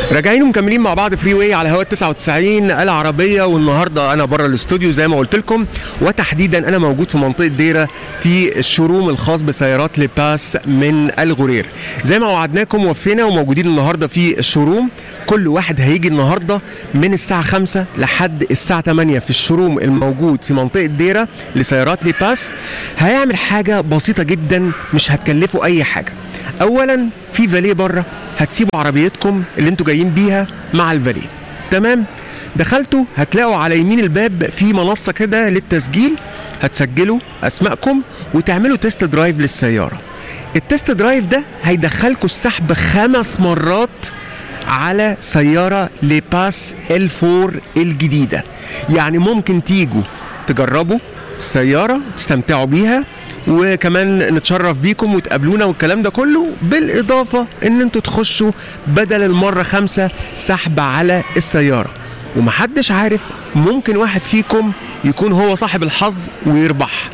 راجعين ومكملين مع بعض فري واي على هواء 99 العربيه والنهارده انا بره الاستوديو زي ما قلت لكم وتحديدا انا موجود في منطقه ديره في الشوروم الخاص بسيارات لباس من الغرير زي ما وعدناكم وفينا وموجودين النهارده في الشوروم كل واحد هيجي النهارده من الساعه 5 لحد الساعه 8 في الشوروم الموجود في منطقه ديره لسيارات لباس هيعمل حاجه بسيطه جدا مش هتكلفه اي حاجه اولا في فاليه بره هتسيبوا عربيتكم اللي انتوا جايين بيها مع الفاليه تمام دخلتوا هتلاقوا على يمين الباب في منصه كده للتسجيل هتسجلوا اسمائكم وتعملوا تيست درايف للسياره التيست درايف ده هيدخلكوا السحب خمس مرات على سيارة لباس ال4 الجديدة يعني ممكن تيجوا تجربوا السيارة تستمتعوا بيها وكمان نتشرف بيكم وتقابلونا والكلام ده كله بالإضافة إن انتوا تخشوا بدل المرة خمسة سحب على السيارة ومحدش عارف ممكن واحد فيكم يكون هو صاحب الحظ ويربح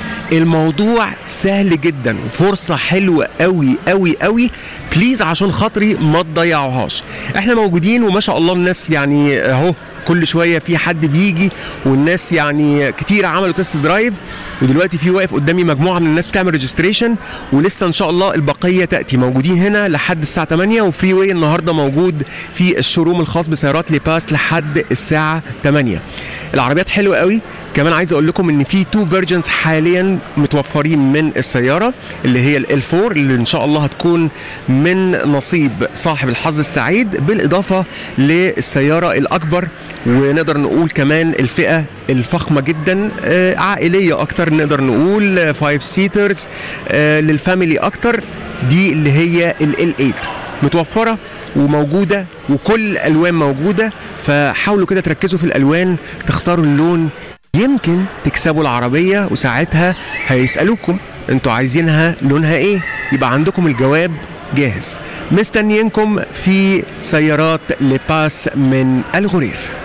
الموضوع سهل جدا وفرصة حلوة قوي قوي قوي بليز عشان خاطري ما تضيعوهاش احنا موجودين وما شاء الله الناس يعني اهو كل شويه في حد بيجي والناس يعني كتير عملوا تيست درايف ودلوقتي في واقف قدامي مجموعه من الناس بتعمل ريجستريشن ولسه ان شاء الله البقيه تاتي موجودين هنا لحد الساعه 8 وفري واي النهارده موجود في الشوروم الخاص بسيارات لباس لحد الساعه 8 العربيات حلوه قوي كمان عايز اقول لكم ان في تو فيرجنز حاليا متوفرين من السياره اللي هي ال 4 اللي ان شاء الله هتكون من نصيب صاحب الحظ السعيد بالاضافه للسياره الاكبر ونقدر نقول كمان الفئه الفخمه جدا آه، عائليه اكتر نقدر نقول 5 سيترز للفاميلي اكتر دي اللي هي ال 8 متوفره وموجوده وكل الالوان موجوده فحاولوا كده تركزوا في الالوان تختاروا اللون يمكن تكسبوا العربيه وساعتها هيسالوكم انتوا عايزينها لونها ايه يبقى عندكم الجواب جاهز مستنيينكم في سيارات لباس من الغرير